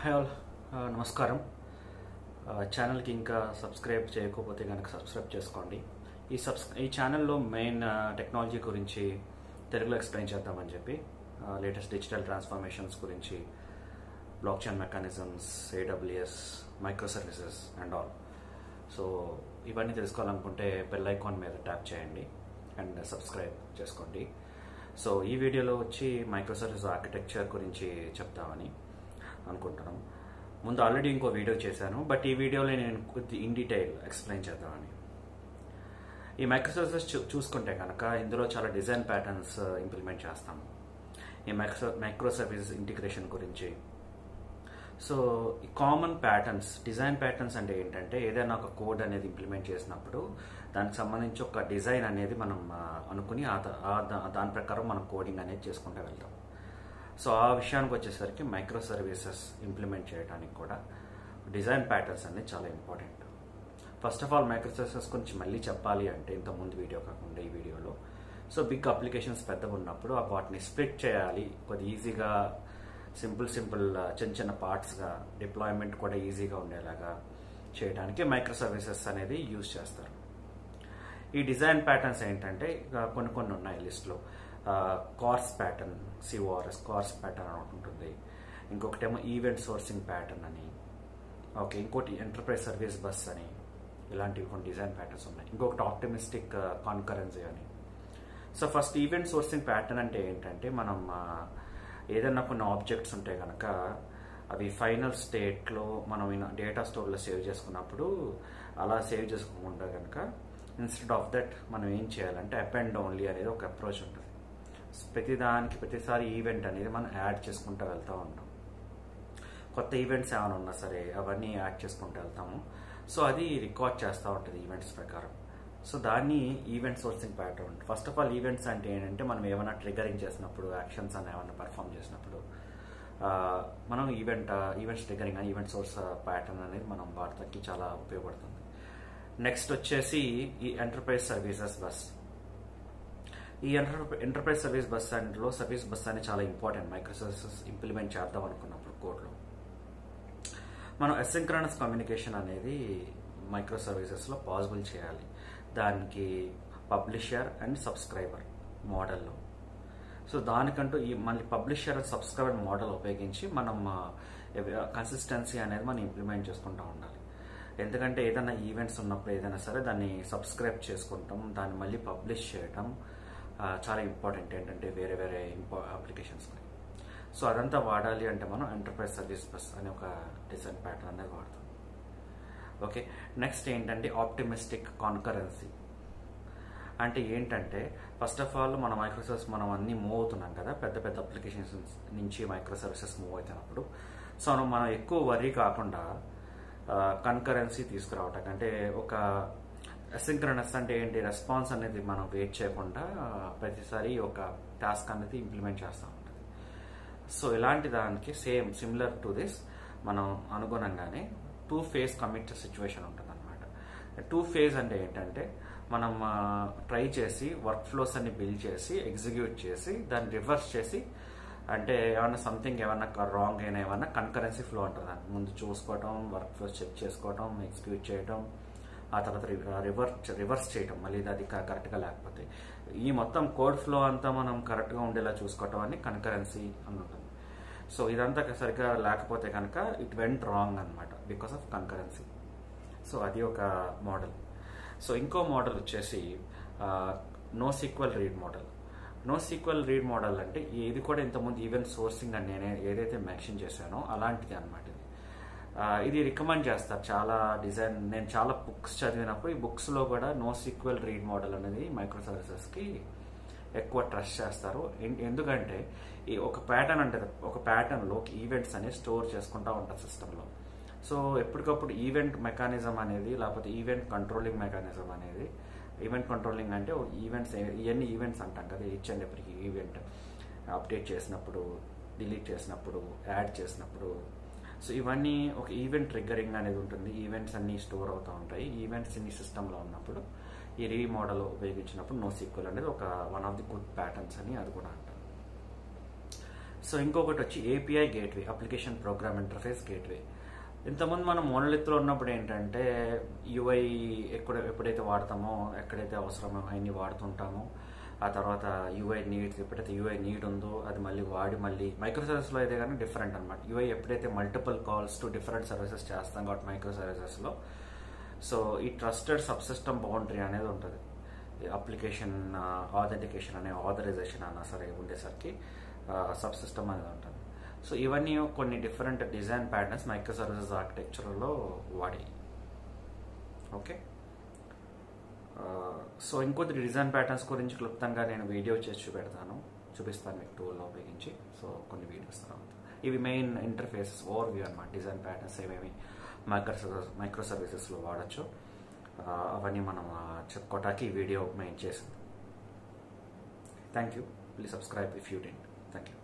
hi all నమస్కారం ఛానల్కి ఇంకా సబ్స్క్రైబ్ చేయకపోతే కనుక సబ్స్క్రైబ్ చేసుకోండి ఈ సబ్స్ ఈ ఛానల్లో మెయిన్ టెక్నాలజీ గురించి తెలుగులో ఎక్స్ప్లెయిన్ చేద్దామని చెప్పి లేటెస్ట్ డిజిటల్ ట్రాన్స్ఫర్మేషన్స్ గురించి blockchain mechanisms AWS micro services and all so ఇవన్నీ తెలుసుకోవాలనుకుంటే బెల్ ఐకాన్ మీద ట్యాప్ చేయండి అండ్ సబ్స్క్రైబ్ చేసుకోండి సో ఈ వీడియోలో వచ్చి మైక్రో సర్వీస్ ఆర్కిటెక్చర్ గురించి చెప్తామని అనుకుంటున్నాం ముందు ఆల్రెడీ ఇంకో వీడియో చేశాను బట్ ఈ వీడియోలో నేను కొద్ది ఇన్ డీటెయిల్ ఎక్స్ప్లెయిన్ చేద్దామని ఈ మైక్రో సర్వీసెస్ చూ చూసుకుంటే కనుక ఇందులో చాలా డిజైన్ ప్యాటర్న్స్ ఇంప్లిమెంట్ చేస్తాము ఈ మైక్రో మైక్రో సర్వీసెస్ ఇంటిగ్రేషన్ గురించి సో ఈ కామన్ ప్యాటర్న్స్ డిజైన్ ప్యాటర్న్స్ అంటే ఏంటంటే ఏదైనా ఒక కోడ్ అనేది ఇంప్లిమెంట్ చేసినప్పుడు దానికి సంబంధించి ఒక డిజైన్ అనేది మనం ఆ, అనుకుని ఆ ద- ఆ దా- దాని ప్రకారం మనం కోడింగ్ అనేది చేసుకుంటూ వెళ్తాం సో ఆ విషయానికి వచ్చేసరికి మైక్రో సర్వీసెస్ ఇంప్లిమెంట్ చేయడానికి కూడా డిజైన్ ప్యాటర్న్స్ అనేది చాలా important first of all micro services గురించి మళ్ళీ చెప్పాలి అంటే ఇంత ముందు వీడియో కాకుండా ఈ వీడియోలో సో బిగ్ అప్లికేషన్స్ పెద్దగా ఉన్నప్పుడు ఆ వాటిని స్ప్లిట్ చేయాలి కొద్ది ఈజీగా సింపుల్ సింపుల్ చిన్న చిన్న పార్ట్స్గా డిప్లాయ్మెంట్ కూడా ఈజీగా ఉండేలాగా చేయడానికి మైక్రో సర్వీసెస్ అనేది యూజ్ చేస్తారు ఈ డిజైన్ ప్యాటర్న్స్ ఏంటంటే ఇక కొన్ని కొన్ని ఉన్నాయి లిస్ట్లో CORS pattern CORS CORS pattern అని ఒకటి ఉంటుంది ఇంకొకటేమో ఈవెంట్ సోర్సింగ్ ప్యాటర్న్ అని ఓకే ఇంకోటి ఎంటర్ప్రైజ్ సర్వీస్ బస్ అని ఇలాంటివి కొన్ని డిజైన్ ప్యాటర్న్స్ ఉన్నాయి ఇంకొకటి ఆప్టిమిస్టిక్ కాన్కరెన్సీ అని so first event sourcing pattern అంటే ఏంటంటే మనం ఆ, ఏదైనా కొన్ని ఆబ్జెక్ట్స్ ఉంటే కనుక అవి ఫైనల్ స్టేట్లో మనం డేటా స్టోర్లో సేవ్ చేసుకున్నప్పుడు అలా సేవ్ చేసుకోకుండా కనుక ఇన్స్టెడ్ ఆఫ్ దట్ మనం ఏం చేయాలంటే అప్ అండ్ ఓన్లీ అనేది ఒక అప్రోచ్ ఉంటుంది ప్రతిదానికి ప్రతిసారి ఈవెంట్ అనేది మనం యాడ్ చేసుకుంటూ వెళ్తూ ఉంటాం కొత్త ఈవెంట్స్ ఏమైనా ఉన్నా సరే అవన్నీ యాడ్ చేసుకుంటూ వెళ్తాము సో అది రికార్డ్ చేస్తూ ఉంటుంది ఈవెంట్స్ ప్రకారం సో దాన్ని event sourcing pattern first of all events అంటే ఏంటంటే మనం ఏమైనా ట్రిగరింగ్ చేసినప్పుడు యాక్షన్స్ అని ఏమైనా పర్ఫామ్ చేసినప్పుడు ఆ, మనం ఈవెంట్ ఈవెంట్స్ ట్రిగరింగ్ అని ఈవెంట్ సోర్స్ ప్యాటర్న్ అనేది మనం వాడటానికి చాలా ఉపయోగపడుతుంది నెక్స్ట్ వచ్చేసి ఈ ఎంటర్ప్రైజ్ సర్వీసెస్ బస్ ఈ ఎంటర్ ఎంటర్ప్రైజ్ సర్వీస్ బస్ లో సర్వీస్ బస్ అనేది చాలా ఇంపార్టెంట్ మైక్రో సర్వీసెస్ ఇంప్లిమెంట్ చేద్దాం అనుకున్నప్పుడు కోడ్లో మనం అసింక్రనస్ కమ్యూనికేషన్ అనేది మైక్రో సర్వీసెస్లో పాసిబుల్ చేయాలి దానికి పబ్లిషర్ అండ్ సబ్స్క్రైబర్ మోడల్లో సో దానికంటూ ఈ మళ్ళీ పబ్లిషర్ అండ్ సబ్స్క్రైబర్ మోడల్ ఉపయోగించి మనం కన్సిస్టెన్సీ అనేది మనం ఇంప్లిమెంట్ చేసుకుంటూ ఉండాలి ఎందుకంటే ఏదైనా ఈవెంట్స్ ఉన్నప్పుడు ఏదైనా సరే దాన్ని సబ్స్క్రైబ్ చేసుకుంటాం దాన్ని మళ్ళీ పబ్లిష్ చేయటం ఆ, చాలా ఇంపార్టెంట్ ఏంటంటే వేరే వేరే ఇంపా అప్లికేషన్స్కి సో అదంతా వాడాలి అంటే మనం ఎంటర్ప్రైజ్ సర్వీస్ బస్ అనే ఒక డిజైన్ ప్యాటర్న్ అనేది వాడతాం ఓకే నెక్స్ట్ ఏంటంటే ఆప్టిమిస్టిక్ కాన్కరెన్సీ అంటే ఏంటంటే ఫస్ట్ ఆఫ్ ఆల్ మన మైక్రో సర్వీస్ మనం అన్ని మూవ్ అవుతున్నాం కదా పెద్ద పెద్ద అప్లికేషన్స్ నుంచి మైక్రో సర్వీసెస్ మూవ్ అవుతున్నప్పుడు సో మనం ఎక్కువ వరీ కాకుండా కన్కరెన్సీ తీసుకురావటం అంటే ఒక అసింక్రనస్ అంటే ఏంటి రెస్పాన్స్ అనేది మనం వెయిట్ చేయకుండా ఆ, ప్రతిసారి ఒక టాస్క్ అనేది ఇంప్లిమెంట్ చేస్తూ ఉంటుంది సో ఇలాంటి దానికి సేమ్ సిమిలర్ టు దిస్ మనం అనుగుణంగానే టూ ఫేజ్ కమిట్ సిచ్యువేషన్ ఉంటుంది అనమాట టూ ఫేజ్ అంటే ఏంటంటే మనం ట్రై చేసి వర్క్ ఫ్లోస్ అన్ని బిల్డ్ చేసి ఎగ్జిక్యూట్ చేసి దాన్ని రివర్స్ చేసి అంటే ఏమన్నా సంథింగ్ ఏమన్నా రాంగ్ అయినా ఏమన్నా కన్కరెన్సీ ఫ్లో ఉంటుంది దాన్ని ముందు చూసుకోవటం వర్క్ ఫ్లోస్ చెక్ చేసుకోవటం ఎగ్జిక్యూట్ చేయటం ఆ తర్వాత రివర్స్ రివర్స్ చేయటం మళ్ళీ ఇది అది కరెక్ట్గా లేకపోతే ఈ మొత్తం కోడ్ ఫ్లో అంతా మనం కరెక్ట్గా ఉండేలా చూసుకోవటం అని కన్కరెన్సీ అని ఉంటుంది సో ఇదంతా సరిగ్గా లేకపోతే కనుక ఇట్ వెంట్ రాంగ్ అనమాట బికాస్ ఆఫ్ కన్కరెన్సీ సో అది ఒక మోడల్ సో ఇంకో మోడల్ వచ్చేసి no sequel read model no sequel read model అంటే ఇది కూడా ఇంతకుముందు ఈవెంట్ సోర్సింగ్ అని నేను ఏదైతే మెన్షన్ చేశానో అలాంటిది అనమాట ఇది ఆ, ఇది రికమెండ్ చేస్తారు చాలా డిజైన్ నేను చాలా బుక్స్ చదివినప్పుడు ఈ బుక్స్లో కూడా నో సీక్వెల్ రీడ్ మోడల్ అనేది మైక్రో సర్వీసెస్కి ఎక్కువ ట్రస్ట్ చేస్తారు ఎన్- ఎందుకంటే ఈ ఒక ప్యాటర్న్ అంటే ఒక ప్యాటర్న్లో ఈవెంట్స్ అనేది స్టోర్ చేసుకుంటా ఉంటుంది సిస్టంలో సో ఎప్పటికప్పుడు ఈవెంట్ మెకానిజం అనేది లేకపోతే ఈవెంట్ కంట్రోలింగ్ మెకానిజం అనేది ఈవెంట్ కంట్రోలింగ్ అంటే ఈవెంట్స్ ఇవన్నీ ఈవెంట్స్ అంటాం కదా each and every event update చేసినప్పుడు డిలీట్ చేసినప్పుడు యాడ్ చేసినప్పుడు సో ఇవన్నీ ఒక ఈవెంట్ ట్రిగ్గరింగ్ అనేది ఉంటుంది ఈవెంట్స్ అన్ని స్టోర్ అవుతూ ఉంటాయి ఈవెంట్స్ ఇన్ని సిస్టంలో ఉన్నప్పుడు ఈ రీ మోడల్ ఉపయోగించినప్పుడు నో సీక్వెల్ అనేది ఒక one of the good patterns అని అది కూడా అంటారు సో ఇంకొకటి వచ్చి API gateway application program interface gateway ఇంతకుముందు మనం మోనలిత్లో ఉన్నప్పుడు ఏంటంటే యుఐ ఎక్కడ ఎప్పుడైతే వాడతామో ఎక్కడైతే అవసరమో అవన్నీ వాడుతుంటామో ఆ తర్వాత యూఐ నీడ్ ఎప్పుడైతే యూఐ నీడ్ ఉందో అది మళ్ళీ వాడి మళ్ళీ మైక్రో సర్వీస్లో అయితే కానీ డిఫరెంట్ అనమాట యూఐ ఎప్పుడైతే multiple calls to different services చేస్తాం కాబట్టి మైక్రో సర్వీసెస్లో సో ఈ ట్రస్టెడ్ సబ్ సిస్టమ్ బౌండరీ అనేది ఉంటుంది అప్లికేషన్ ఆథెంటికేషన్ అనే ఆథరైజేషన్ అన్నా సరే ఉండేసరికి సబ్ సిస్టమ్ అనేది ఉంటుంది సో ఇవన్నీ కొన్ని different design patterns micro services ఆర్కిటెక్చర్లో వాడి ఓకే సో ఇంకొద్ది డిజైన్ ప్యాటర్న్స్ గురించి క్లుప్తంగా నేను వీడియో చేసి చూపెడతాను చూపిస్తాను మీకు టూల్లో ఉపయోగించి సో కొన్ని వీడియోస్ తర్వాత ఇవి మెయిన్ ఇంటర్ఫేస్ ఓవర్ వ్యూ అనమాట డిజైన్ ప్యాటర్న్స్ ఏమేమి మైక్రో సర్వీస్ మైక్రో సర్వీసెస్లో వాడచ్చు అవన్నీ మనం చెప్పుకోవటానికి ఈ వీడియో మెయిన్ చేసింది thank you please subscribe if you didn't thank you